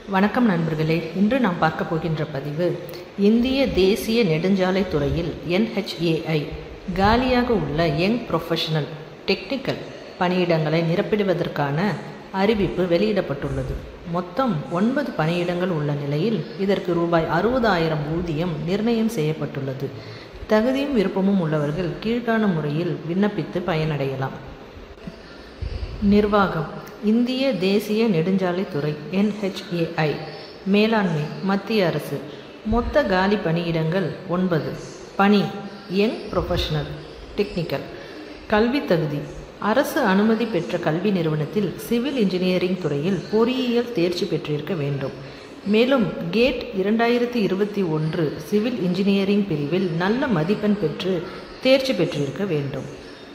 வணக்கம் நண்பர்களே இன்று நாம் பார்க்க போகின்ற பதிவு இந்திய தேசிய நெடுஞ்சாலைத் துறையில் என்ஹெச்ஏஐ காலியாக உள்ள யங் ப்ரொஃபஷனல் டெக்னிக்கல் பணியிடங்களை நிரப்பிடுவதற்கான அறிவிப்பு வெளியிடப்பட்டுள்ளது மொத்தம் ஒன்பது பணியிடங்கள் உள்ள நிலையில் இதற்கு ரூபாய் அறுபதாயிரம் ஊதியம் நிர்ணயம் செய்யப்பட்டுள்ளது தகுதியும் விருப்பமும் உள்ளவர்கள் கீழ்காணும் முறையில் விண்ணப்பித்து பயனடையலாம் நிர்வாகம் இந்திய தேசிய நெடுஞ்சாலைத்துறை என்ஹெச்ஏஐ மேலாண்மை மத்திய அரசு மொத்த காலி பணியிடங்கள் ஒன்பது பணி யங் ப்ரொஃபஷனல் டெக்னிக்கல் கல்வி தகுதி அரசு அனுமதி பெற்ற கல்வி நிறுவனத்தில் சிவில் இன்ஜினியரிங் துறையில் பொறியியல் தேர்ச்சி பெற்றிருக்க வேண்டும் மேலும் கேட் இரண்டாயிரத்தி இருபத்தி ஒன்று சிவில் இன்ஜினியரிங் பிரிவில் நல்ல மதிப்பெண் பெற்று தேர்ச்சி பெற்றிருக்க வேண்டும்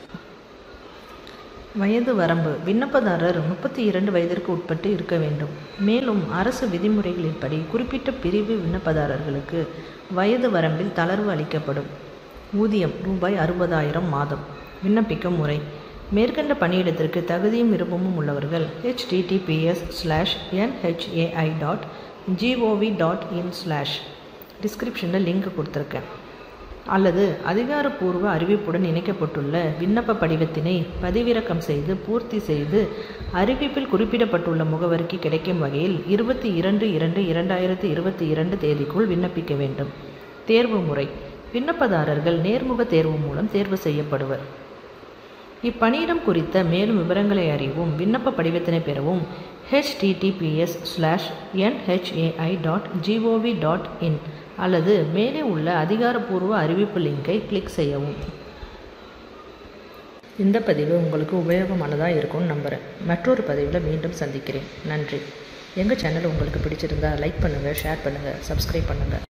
வயது வரம்பு விண்ணப்பதாரர் முப்பத்தி இரண்டு வயதிற்கு உட்பட்டு இருக்க வேண்டும் மேலும் அரசு விதிமுறைகளின்படி குறிப்பிட்ட பிரிவு விண்ணப்பதாரர்களுக்கு வயது வரம்பில் தளர்வு அளிக்கப்படும் ஊதியம் ரூபாய் அறுபதாயிரம் மாதம் விண்ணப்பிக்கும் முறை மேற்கண்ட பணியிடத்திற்கு தகுதியும் விருப்பமும் உள்ளவர்கள் HTTPS slash NHAI dot GOV dot in slash டிஸ்கிரிப்ஷனில் லிங்க் கொடுத்துருக்கேன் அல்லது அதிகாரப்பூர்வ அறிவிப்புடன் இணைக்கப்பட்டுள்ள விண்ணப்ப படிவத்தினை பதிவிறக்கம் செய்து பூர்த்தி செய்து அறிவிப்பில் குறிப்பிடப்பட்டுள்ள முகவரிக்கு கிடைக்கும் வகையில் இருபத்தி இரண்டு இரண்டு இரண்டாயிரத்தி இருபத்தி இரண்டு தேதிக்குள் விண்ணப்பிக்க வேண்டும் தேர்வு முறை விண்ணப்பதாரர்கள் நேர்முக தேர்வு மூலம் தேர்வு செய்யப்படுவர் இப்பணியிடம் குறித்த மேலும் விவரங்களை அறியவும் விண்ணப்ப படிவத்தினை பெறவும் HTTPS slash NHAI dot GOV dot in அல்லது மேலே உள்ள அதிகாரப்பூர்வ அறிவிப்பு லிங்கை கிளிக் செய்யவும் இந்த பதிவு உங்களுக்கு உபயோகமானதாக இருக்கும்னு நம்புகிறேன் மற்றொரு பதிவில் மீண்டும் சந்திக்கிறேன் நன்றி எங்கள் சேனல் உங்களுக்கு பிடிச்சிருந்தா லைக் பண்ணுங்கள் ஷேர் பண்ணுங்கள் சப்ஸ்கிரைப் பண்ணுங்கள்